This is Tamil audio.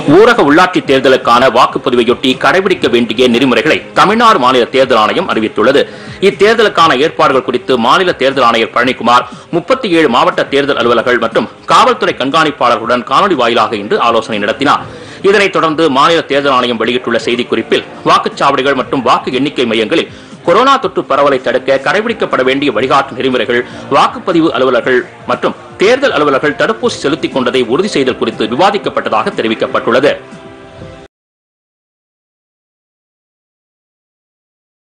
ஊரக உள்ளாட்சி தேர்தலுக்கான வாக்குப்பதிவையொட்டி கடைபிடிக்க வேண்டிய நெறிமுறைகளை தமிழ்நாடு மாநில தேர்தல் ஆணையம் அறிவித்துள்ளது இத்தேர்தலுக்கான ஏற்பாடுகள் குறித்து மாநில தேர்தல் ஆணையர் பழனிக்குமார் முப்பத்தி ஏழு மாவட்ட தேர்தல் அலுவலர்கள் மற்றும் காவல்துறை கண்காணிப்பாளர்களுடன் காணொலி வாயிலாக இன்று ஆலோசனை நடத்தினார் இதனைத் தொடர்ந்து மாநில தேர்தல் ஆணையம் வெளியிட்டுள்ள செய்திக்குறிப்பில் வாக்குச்சாவடிகள் மற்றும் வாக்கு எண்ணிக்கை மையங்களில் கொரோனா தொற்று பரவலை தடுக்க கடைபிடிக்கப்பட வேண்டிய வழிகாட்டு நெறிமுறைகள் வாக்குப்பதிவு அலுவலர்கள் மற்றும் தேர்தல் அலுவலர்கள் தடுப்பூசி செலுத்திக் கொண்டதை உறுதி செய்தல் குறித்து விவாதிக்கப்பட்டதாக தெரிவிக்கப்பட்டுள்ளது